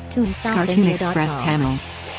Cartoon Express TuneSouthIndia.com. Tamil.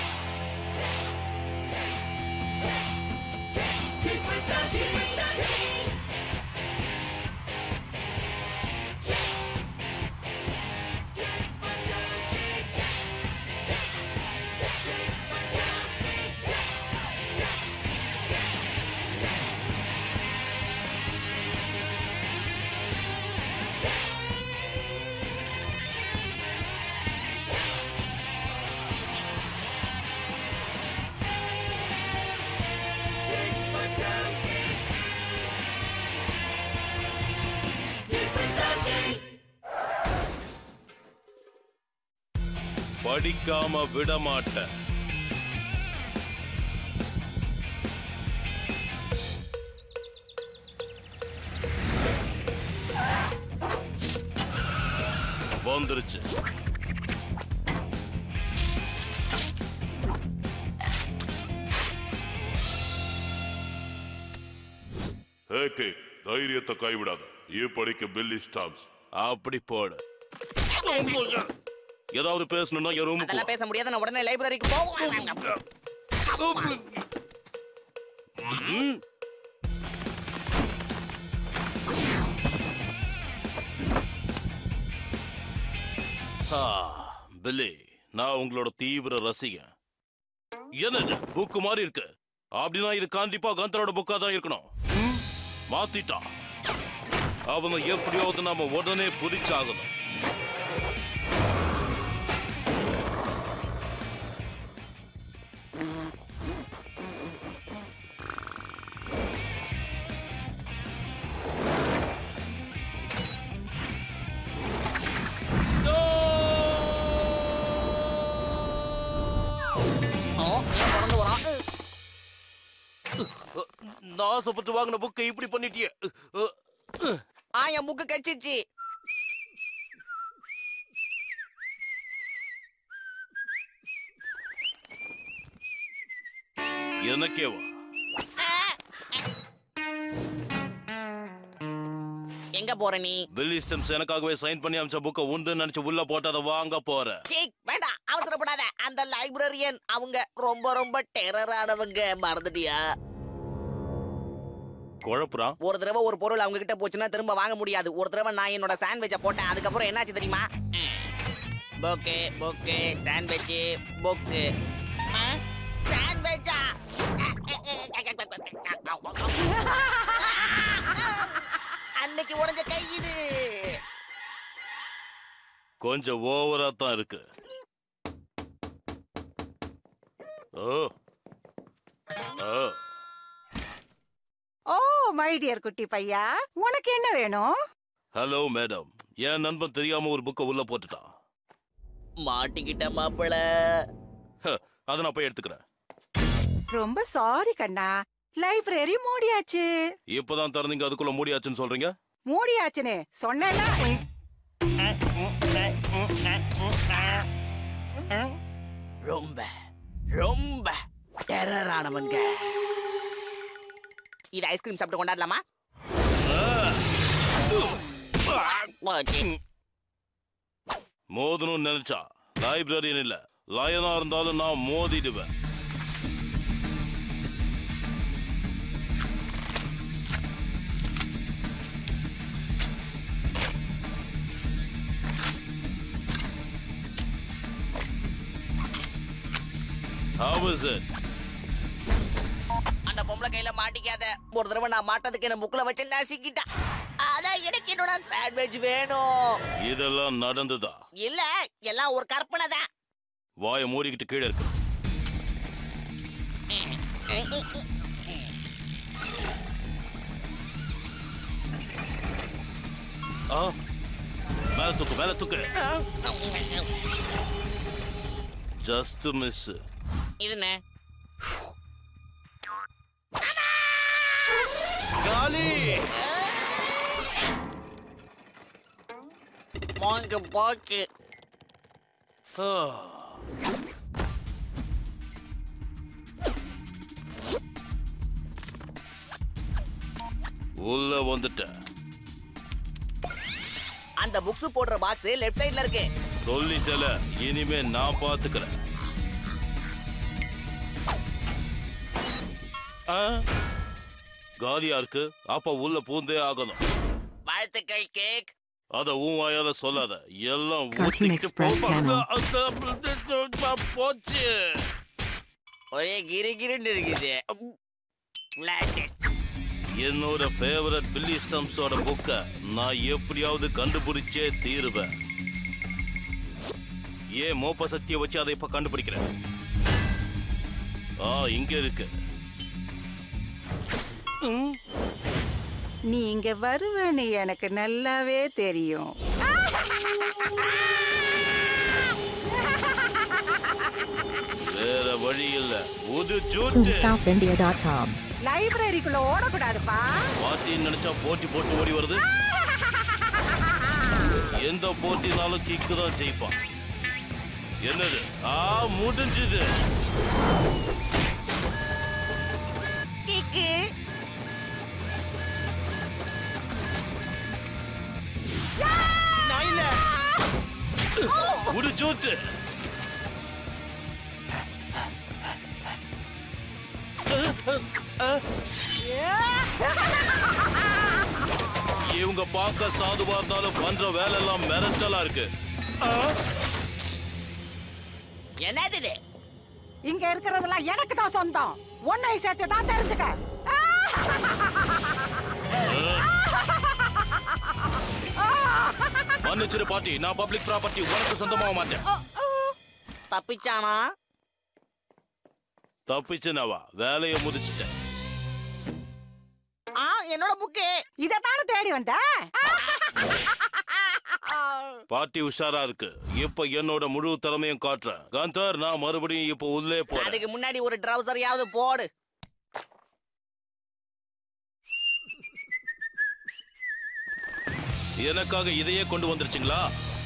படிக்காம விட மாட்டேன் வந்துருச்சு ஏகே தைரியத்தை கைவிடாத இப்படிக்கு பில்லி ஸ்டாம்ஸ் அப்படி போடு ஏதாவது பேசணும்னா என் ரூமுக்கு அதெல்லாம் பேச முடியாது நான் உடனே லைப்ரரிக்கு போவேன் ஆ, பில்லி நான் உங்களோட தீவிர ரசிகன் என்னது புக்கு மாதிரி இருக்கு அப்படின்னா இது கண்டிப்பா கந்தரோட புக்கா தான் இருக்கணும் ம்? மாத்திட்டான் அவனை எப்படியாவது நாம உடனே புதிச்சாகணும் ஓ, ஏன் பிறந்து வரான் நான் ஆசைப்பட்டு வாங்கின புக்கை இப்படி பண்ணிட்டியே அ, அ, ஆ என் முக்கு கட்சிச்சு எனக்கேவா எங்க போற நீ பில்லி ஸ்டெம்ஸ் எனக்காகவே சைன் பண்ணி அமைச்ச புக்கை உண்டுன்னு நினைச்சு உள்ள போட்டு அதை வாங்க போறேன் ஏய், வேண்டாம் அவசரப்படாத அந்த லைப்ரரியன் அவங்க ரொம்ப ரொம்ப டெரரானவங்க மறந்துட்டியா குழப்புறான் ஒரு தடவை ஒரு பொருள் அவங்க கிட்ட போச்சுன்னா திரும்ப வாங்க முடியாது ஒரு தடவை நான் என்னோட சாண்ட்விச்சை போட்டேன் அதுக்கப்புறம் என்னாச்சு தெரியுமா போக்கு போக்கு சாண்ட்விச் போக்கு சாண்ட்விச்சா அன்னைக்கு உடைஞ்ச கை இது கொஞ்சம் ஓவரா தான் இருக்கு ஓ ஓ ஓ மை டியர் குட்டி பையா உனக்கு என்ன வேணும் ஹலோ மேடம் என் நண்பன் தெரியாம ஒரு புக்கை உள்ள போட்டுட்டான் மாட்டிக்கிட்ட மாப்பிள ஹ, அதை நான் போய் எடுத்துக்கிறேன் ரொம்ப சாரி கண்ணா லைப்ரரி மூடியாச்சு இப்பதான் திறந்தீங்க அதுக்குள்ள மூடியாச்சுன்னு சொல்றீங்க மூடியாச்சுன்னு சொன்னேன்னா ரொம்ப ரொம்ப டெரரானவங்க இது ஐஸ்கிரீம் சாப்பிட்டு கொண்டாடலாமா போச்சு. மோதணும்னு நினைச்சா லைப்ரரியன் இல்ல லயனா இருந்தாலும் நான் மோதிடுவேன் How is it? அந்த பொம்பளை கையில மாட்டிக்காத ஒரு தடவை நான் மாட்டதுக்கு என்ன முக்குல வச்சு நசிக்கிட்டா அதான் எனக்கு என்னோட சாண்ட்விச் வேணும் இதெல்லாம் நடந்துதா இல்ல எல்லாம் ஒரு கற்பனை தான் வாயை மூடிக்கிட்டு கீழே இருக்கு ஆ மேல தூக்கு மேல தூக்கு ஜஸ்ட் மிஸ் இது என்ன காலி மோங்க போக்கு ஆ. உள்ள வந்துட்டேன் அந்த புக்ஸ் போடுற பாக்ஸ் லெஃப்ட் சைடுல இருக்கு சொல்லிட்டல இனிமே நான் பாத்துக்கிறேன் ஆ? காலியா இருக்கு அப்ப உள்ள பூந்தே ஆகணும் வாழ்த்துக்கள் கேக் அத உன் வாயால சொல்லாத எல்லாம் Cartoon ஊத்திக்கிட்டு Express போப்பாங்க. Channel. அந்த போச்சு ஒரே கிரி கிரின்னு இருக்குது Flatted. என்னோட ஃபேவரட் பில்லி ஸ்டம்ஸோட புக்க நான் எப்படியாவது கண்டுபிடிச்சே தீருவேன் ஏன் மோப்ப சக்தியை வச்சு அதை இப்ப கண்டுபிடிக்கிறேன் ஆ இங்க இருக்கு நீ இங்க வருவேன்னு எனக்கு நல்லாவே தெரியும் வேற வழி இல்ல உது To ஜூட்டு southindia.com. லைப்ரரிக்குள்ள ஓடக்கூடாதுப்பா பாட்டின்னு நினைச்சா போட்டி போட்டு ஓடி வருது எந்த போட்டினாலும் கிக்கு தான் ஜெயிப்பான் என்னது ஆ முடிஞ்சுது கிக்கு ஒரு ஜூட்டு இவங்க பார்க்க சாதுவா இருந்தாலும் பண்ற வேலை எல்லாம் மிரட்டலா இருக்கு என்னது இது இங்க இருக்கிறதெல்லாம் எனக்கு தான் சொந்தம் உன்னை சேர்த்து தான் தெரிஞ்சுக்க மன்னிச்சிரு பாட்டி நான் பப்ளிக் ப்ராப்பர்ட்டி உனக்கு சொந்தமாக மாட்டேன் தப்பிச்சானா தப்பிச்சுனவா வேலையை முடிச்சிட்டேன் ஆ என்னோட புக்கு இதைத்தானே தேடி வந்த பாட்டி உஷாரா இருக்கு இப்ப என்னோட முழு திறமையும் காட்டுறேன் காந்தர் நான் மறுபடியும் இப்ப உள்ளே போறேன் அதுக்கு முன்னாடி ஒரு ட்ரௌசரையாவது போடு எனக்காக இதையே கொண்டு வந்துருச்சுங்களா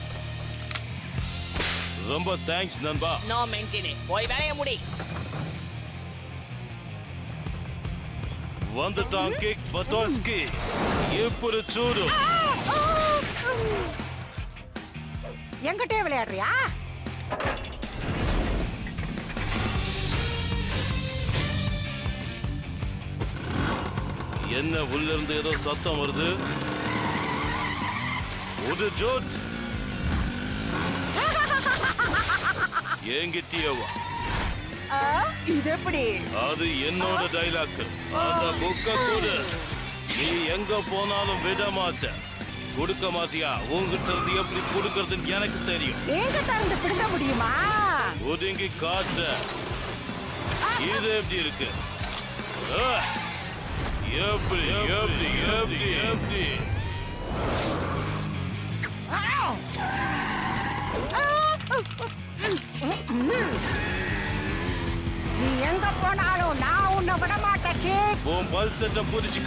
ரொம்ப தேங்க்ஸ் நண்பா நோ மென்ஷன் போய் வேலைய முடி வந்துட்டான் கிக் பட்டோஸ்கி இப்படி சூடு எங்கிட்டே விளையாடுறியா என்ன உள்ள இருந்து ஏதோ சத்தம் வருது ஒரு ஜோட் என்கிட்டயேவா ஆ, இது எப்படி அது என்னோட டைலாக் அந்த புக்க கொடு நீ எங்க போனாலும் விட மாட்ட கொடுக்க மாட்டியா உங்ககிட்ட இருந்து எப்படி கொடுக்கறதுன்னு எனக்கு தெரியும் எங்கிட்ட இருந்து பிடுங்க முடியுமா ஒதுங்கி காட்ட இது எப்படி இருக்கு ஆ! எப்படி எப்படி எப்படி எப்படி நீ எங்க போனாலும் நான் உன்னை விட மாட்டேன் கேக் உன் பல் செட்டை புரிச்சுக்க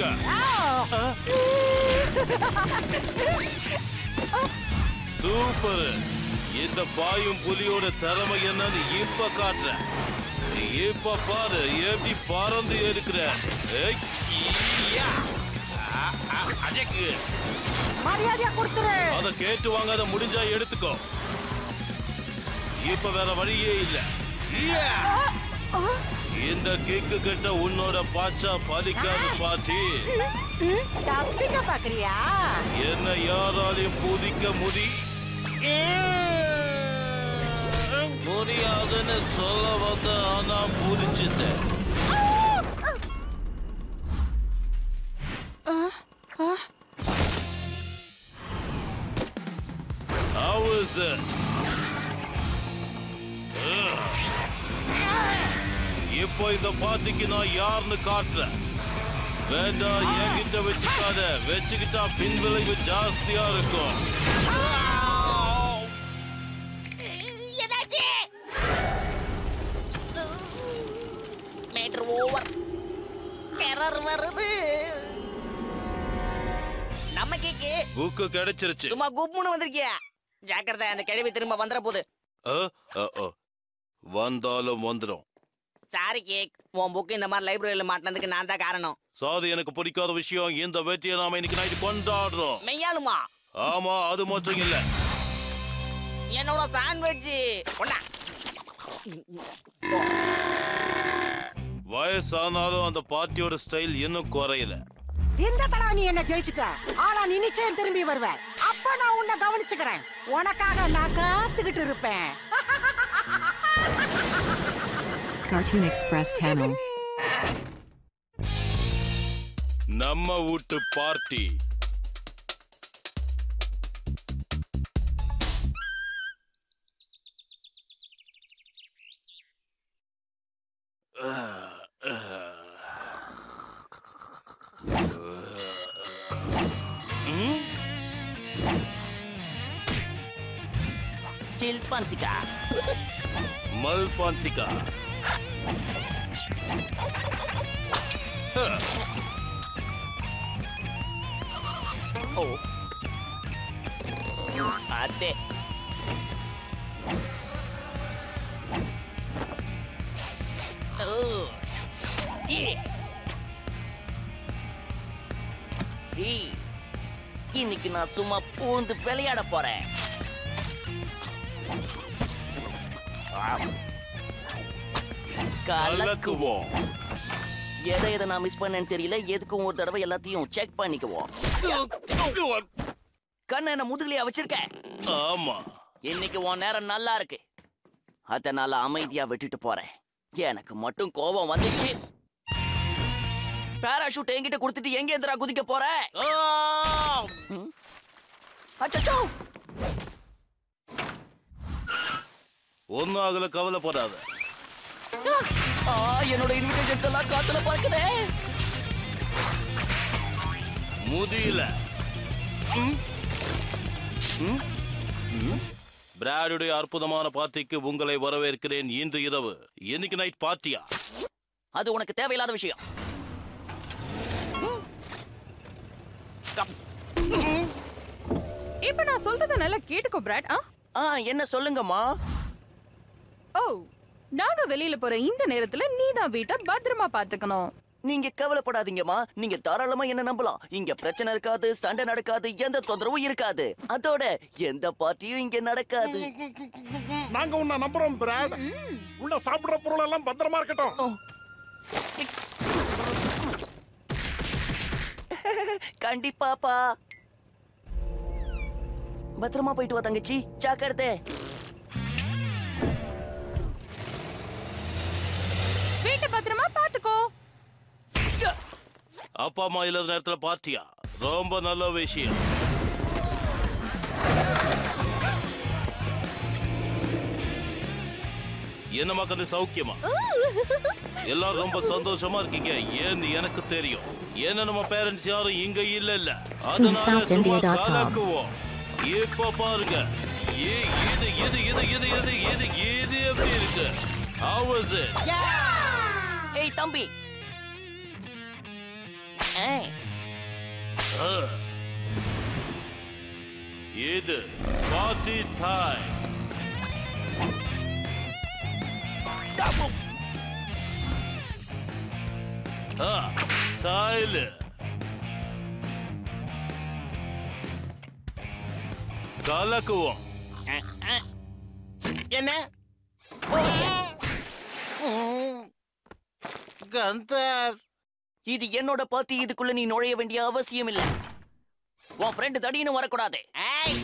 சூப்பர் இந்த பாயும் புலியோட திறமை என்னன்னு இப்ப காட்டுறேன் இப்ப பாரு எப்படி பறந்து இருக்கிற ஏய், ஈயா. ஆ, ஆ, அஜக்கு மரியாதையா கொடுத்துரு அத கேட்டு வாங்காத முடிஞ்சா எடுத்துக்கோ இப்ப வேற வழியே இல்ல ஈயா. இந்த கிக்கு கிட்ட உன்னோட பாச்சா பலிக்காது பாட்டி தப்பிக்க பாக்குறியா என்ன யாராலையும் புதிக்க முடி முடியாதுன்னு சொல்ல வந்த ஆனா புதிச்சுட்டேன் How is it? இப்போ இந்த பாட்டிக்கு நான் யாருன்னு காட்டுறேன் வேண்டாம் என்கிட்ட வச்சுக்காத வச்சுக்கிட்டா பின் விளைவு ஜாஸ்தியா இருக்கும் என்னாச்சு மேட்ரு ஓவர் டெரர் வருது நம்ம கேக்கு புக்கு கிடைச்சிருச்சு சும்மா குப்முன்னு வந்திருக்கிய ஜாக்கிரதை அந்த கிழவி திரும்ப வந்துட போகுது அ, அ, அ. வந்தாலும் வந்துடும் சாரி கேக் உன் புக்கு இந்த மாதிரி லைப்ரரியில மாட்டினதுக்கு நான் தான் காரணம் சாது எனக்கு பிடிக்காத விஷயம் இந்த வெற்றியை நாம இன்னைக்கு நைட்டு கொண்டாடுறோம் மெய்யாலுமா ஆமா அது மட்டும் இல்ல என்னோட சாண்ட்விச் கொண்டா வயசானாலும் அந்த பார்ட்டியோட ஸ்டைல் இன்னும் குறையல இந்த தடவை நீ என்ன ஜெயிச்சுட்ட ஆனா நீ நிச்சயம் திரும்பி வருவ அப்ப நான் உன்னை கவனிச்சுக்கிறேன் உனக்காக நான் காத்துக்கிட்டு இருப்பேன் Cartoon Express Tamil. நம்ம வீட்டு பார்ட்டி சில் பன்சிகா மல்பான்சிகா ஓ அதே ஓ ஏ ஏய், இன்னைக்கு நான் சும்மா பூந்து விளையாட போறேன் கலக்கு கலக்குவோம் எதை எதை நான் மிஸ் பண்ணேன்னு தெரியல எதுக்கும் ஒரு தடவை எல்லாத்தையும் செக் பண்ணிக்குவோம் கண்ணை என்ன முதுகுலையா வச்சிருக்க ஆமா இன்னைக்கு உன் நேரம் நல்லா இருக்கு அதனால அமைதியா விட்டுட்டு போறேன் எனக்கு மட்டும் கோபம் வந்துச்சு பாராஷூட் என்கிட்ட கொடுத்துட்டு எங்க எந்திரா குதிக்க போற ம்? அச்சச்சோ ஒன்னும் ஆகல கவலைப்படாத ஆ, என்னோட இன்விடேஷன்ஸ் எல்லாம் காத்துல பார்க்குதே முதியல பிராடுடைய அற்புதமான பார்ட்டிக்கு உங்களை வரவேற்கிறேன் இன்று இரவு இன்னைக்கு நைட் பார்ட்டியா அது உனக்கு தேவையில்லாத விஷயம் இப்ப நான் சொல்றத நல்லா கேட்டுக்கோ பிராட் ஆ ஆ என்ன சொல்லுங்கம்மா ஓ நாங்க வெளியில போற இந்த நேரத்துல நீ தான் வீட்டை பத்திரமா பாத்துக்கணும் நீங்க கவலைப்படாதீங்கம்மா நீங்க தாராளமா என்ன நம்பலாம் இங்க பிரச்சனை இருக்காது சண்டை நடக்காது எந்த தொந்தரவும் இருக்காது அதோட எந்த பார்ட்டியும் இங்க நடக்காது நாங்க உன்னை நம்புறோம் பிராட் உள்ள சாப்பிடுற பொருள் எல்லாம் பத்திரமா இருக்கட்டும் கண்டிப்பாப்பா பத்திரமா போயிட்டு வா தங்கச்சி ஜாக்கிரதை வீட்டை பத்திரமா பாத்துக்கோ அப்பா அம்மா இல்லாத நேரத்துல பார்ட்டியா ரொம்ப நல்ல விஷயம் என்னமா கண்டு சௌக்கியமா எல்லாரும் ரொம்ப சந்தோஷமா இருக்கீங்க ஏன்னு எனக்கு தெரியும் ஏன்னா நம்ம பேரண்ட்ஸ் யாரும் இங்க இல்ல இல்ல அதனால சும்மா TuneSouthIndia.com. கலக்குவோம் இப்ப பாருங்க ஏ- இது இது இது இது இது இது இது எப்படி இருக்கு How was it? ஏய் தம்பி ஏய், Uh. இது பார்ட்டி டைம் ஆ சாயலு கலக்குவோம் என்ன கந்தர் இது என்னோட பார்ட்டி இதுக்குள்ள நீ நுழைய வேண்டிய அவசியம் இல்ல உன் ஃப்ரெண்ட் தடின்னு வரக்கூடாது ஏய்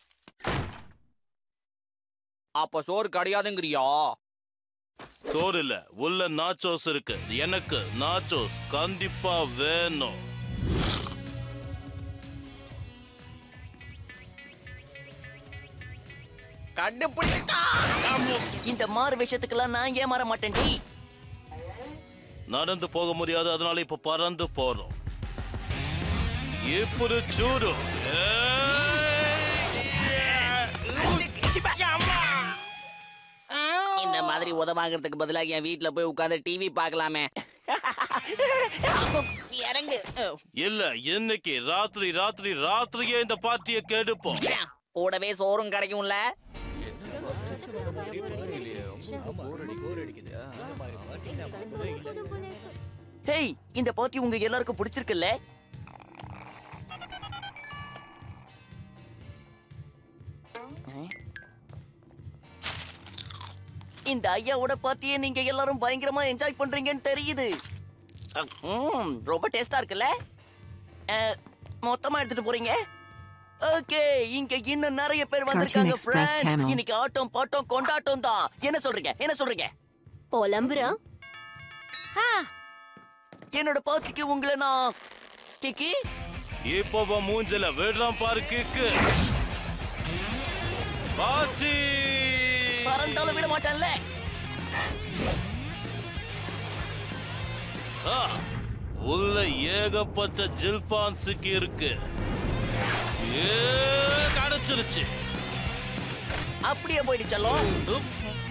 அப்ப சோறு கிடையாதுங்கிறியா சோறு இல்ல உள்ள நாச்சோஸ் இருக்கு எனக்கு நாச்சோஸ் கண்டிப்பா வேணும் கண்டுபிடிச்சிட்டா இந்த மாறு விஷயத்துக்கெல்லாம் நான் ஏமாற மாட்டேன் டி நடந்து போக முடியாது அதனால இப்ப பறந்து போறோம் ఇప్పుడు చూడు இந்த மாதிரி உதவாங்கிறதுக்கு பதிலா என் வீட்ல போய் உட்கார்ந்து டிவி பார்க்கலாமே இறங்கு இல்ல இன்னைக்கு ராத்திரி ராத்திரி ராத்திரியே இந்த பார்ட்டியை கெடுப்போம் கூடவே சோறும் கிடைக்கும்ல ஹேய் இந்த பார்ட்டி உங்க எல்லாருக்கும் பிடிச்சிருக்குல்ல இந்த ஐயாவோட பார்ட்டியை நீங்க எல்லாரும் பயங்கரமா என்ஜாய் பண்றீங்கன்னு தெரியுது ம், ரொம்ப டேஸ்டா இருக்குல்ல அஹ், மொத்தமா எடுத்துட்டு போறீங்க ஓகே இங்க இன்னும் நிறைய பேர் வந்திருக்காங்க Express friends. Tamil. இன்னைக்கு ஆட்டம் பாட்டம் கொண்டாட்டம் தான் என்ன சொல்றீங்க என்ன சொல்றீங்க புலம்புறோம் என்னோட பார்ட்டிக்கு உங்களை நான் கிக்கி இப்போ உன் மூஞ்சல விடுறான் பாரு கிக்கு பாசி பறந்தாலும் விட மாட்டேன்ல ஆ, உள்ள ஏகப்பட்ட ஜில்பான்ஸுக்கு இருக்கு ஏ, கிடைச்சிருச்சு அப்படியே போயிடுச்சல்லோ உப்.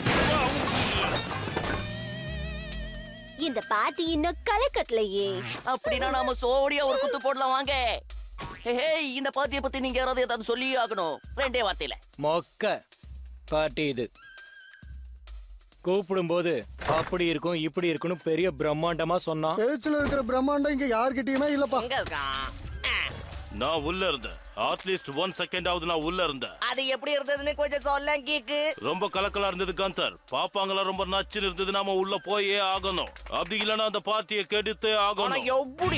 இந்த பாட்டி இன்னும் களை கட்டலையே அப்படின்னா நாம சோடியா ஒரு குத்து போடலாம் வாங்க ஹே இந்த பார்ட்டியை பத்தி நீங்க யாராவது ஏதாவது சொல்லி ஆகணும் ரெண்டே வார்த்தையில மொக்க பார்ட்டி இது கூப்பிடும்போது அப்படி இருக்கும் இப்படி இருக்கும்னு பெரிய பிரம்மாண்டமா சொன்னான் பேச்சுல இருக்கிற பிரம்மாண்டம் இங்க யார்கிட்டயுமே இல்லப்பா எங்க இருக்கான் ஆ, நான் உள்ள இருந்தேன் அட்லீஸ்ட் ஒன் செகண்ட் ஆகுது நான் உள்ள இருந்தேன் அது எப்படி இருந்ததுன்னு கொஞ்சம் சொல்ல கீக்கு ரொம்ப கலக்கலா இருந்தது கந்தர் பாப்பாங்களா ரொம்ப நச்சுன்னு இருந்தது நாம உள்ள போயே ஆகணும் அப்படி இல்லைன்னா அந்த பார்ட்டியை கெடுத்தே ஆனா ஆகணும் எப்படி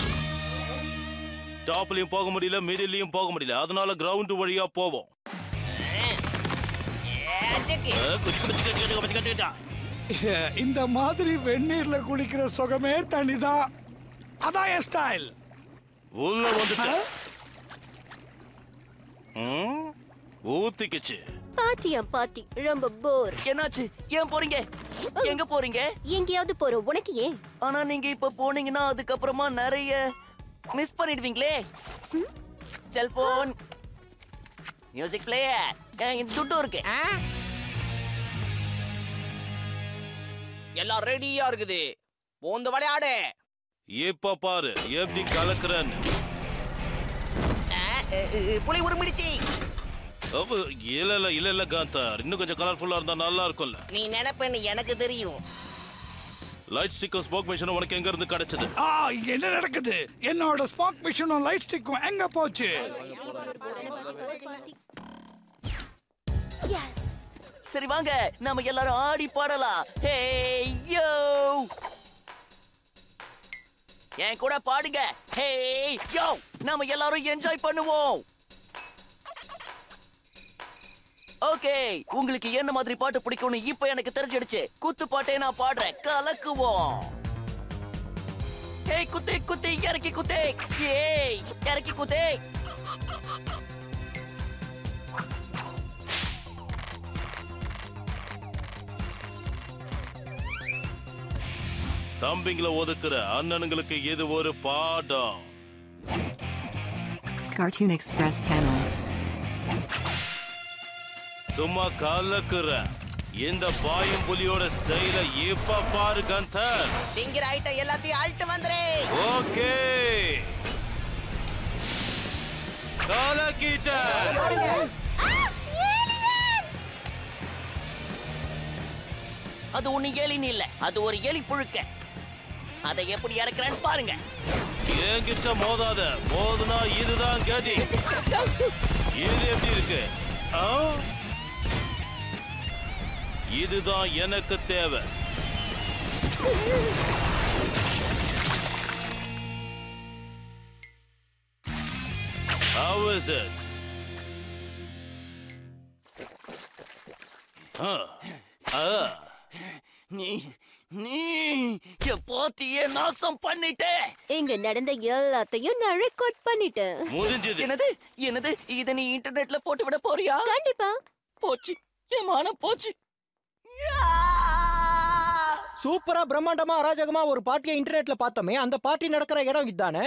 டாப்லயும் போக முடியல மிடிலையும் போக முடியல அதனால கிரவுண்ட் வழியா போவோம் ஏச்சக்கு. அஹ், குச்சி, குச்சி, குச்சி, குச்சி, குச்சி, குச்சி, குச்சி. இந்த மாதிரி வெந்நீர்ல குளிக்கிற சுகமே தனிதான் அதான் என் ஸ்டைல் உள்ள வந்துட்டேன் ம், ஊத்திக்கிச்சு பாட்டியா பாட்டி ரொம்ப போர் என்னாச்சு ஏன் போறீங்க எங்க போறீங்க எங்கேயாவது போறோம் உனக்கு ஏன் ஆனா நீங்க இப்ப போனீங்கன்னா அதுக்கப்புறமா நிறைய மிஸ் பண்ணிடுவீங்களே செல்போன் மியூசிக் பிளேயர் துட்டும் இருக்கு ஆ? எல்லாம் ரெடியா இருக்குது போந்து விளையாடு இப்ப பாரு எப்படி கலக்குறேன்னு ஆ, அ, அ, புலி உருமிடுச்சு அப்ப, இல்ல இல்ல இல்ல இல்ல காந்தார் இன்னும் கொஞ்சம் கலர்ஃபுல்லா இருந்தா நல்லா இருக்கும்ல நீ நினைப்பேன்னு எனக்கு தெரியும் லைட் ஸ்டிக்கும் ஸ்மோக் மிஷினும் உனக்கு எங்க இருந்து கிடைச்சது ஆ என்ன நடக்குது என்னோட ஸ்மோக் மிஷினும் லைட் ஸ்டிக்கும் எங்க போச்சு சரி வாங்க நாம எல்லாரும் ஆடி பாடலாம் ஹே யோ என் கூட பாடுங்க ஹே யோ நாம எல்லாரும் என்ஜாய் பண்ணுவோம் ஓகே உங்களுக்கு என்ன மாதிரி பாட்டு பிடிக்கும்னு இப்ப எனக்கு தெரிஞ்சிடுச்சு குத்து பாட்டே நான் பாடுறேன் கலக்குவோம் ஹே குத்து குத்து இறக்கி குத்து ஏய் இறக்கி குத்து தம்பிங்களை ஒதுக்குற அண்ணனுங்களுக்கு இது ஒரு பாடம் Cartoon Express Tamil. சும்மா கலக்குற இந்த பாயும் புலியோட ஸ்டைல இப்ப பாரு கந்தர் திங்கிற ஐட்டம் எல்லாத்தையும் அழிட்டு வந்துரு ஓகே கலக்கிட்ட அது ஒண்ணு ஏலின்னு இல்ல அது ஒரு எலி புழுக்க அதை எப்படி இறக்குறேன்னு பாருங்க என்கிட்ட மோதாத மோதுனா இதுதான் கதி இது எப்படி இருக்கு ஆ? இதுதான் எனக்கு தேவை How is it? ஆ, ஆ. நீ நீ என் பாட்டியே நாசம் பண்ணிட்டே இங்க நடந்த எல்லாத்தையும் நான் ரெக்கார்ட் பண்ணிட்டேன் முடிஞ்சது என்னது என்னது இத நீ இன்டர்நெட்ல போட்டு விட போறியா கண்டிப்பா போச்சு என் மானம் போச்சு சூப்பரா பிரம்மாண்டமா அராஜகமா ஒரு பார்ட்டியை இன்டர்நெட்ல பார்த்தோமே அந்த பார்ட்டி நடக்கிற இடம் இதானே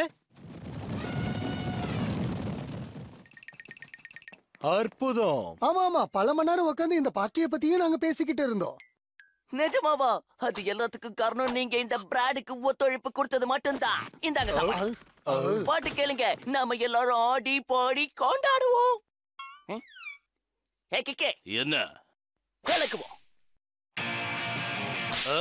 அற்புதம் ஆமா ஆமா பல மணி நேரம் உட்காந்து இந்த பார்ட்டியை பத்தியும் நாங்க பேசிக்கிட்டு இருந்தோம் நிஜமாவா அது எல்லாத்துக்கும் காரணம் நீங்க இந்த பிராடுக்கு ஒத்துழைப்பு கொடுத்தது மட்டும்தான் இந்தாங்க சாப்பாடு. பாட்டு கேளுங்க நாம எல்லாரும் ஆடி பாடி கொண்டாடுவோம் ம்? ஏ கிக்கே என்ன விளக்குவோம் ஆ.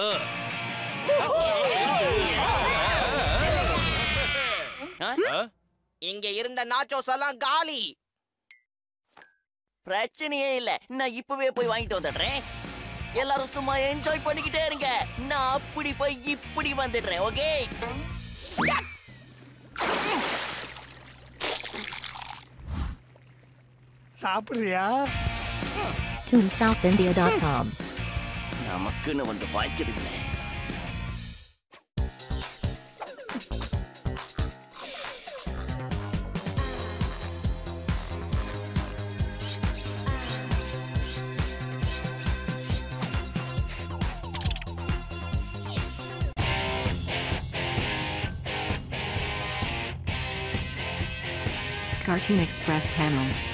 ஆ? இங்க இருந்த நாச்சோஸ் எல்லாம் காலி பிரச்சனையே இல்ல நான் இப்பவே போய் வாங்கிட்டு வந்துடுறேன் எல்லாரும் சும்மா என்ஜாய் பண்ணிக்கிட்டே இருங்க நான் அப்படி போய் இப்படி வந்துடுறேன் ஓகே சாப்பிடுறியா TuneSouthIndia.com. நமக்குன்னு வந்து வாய்க்குதுங்க Cartoon Express Tamil.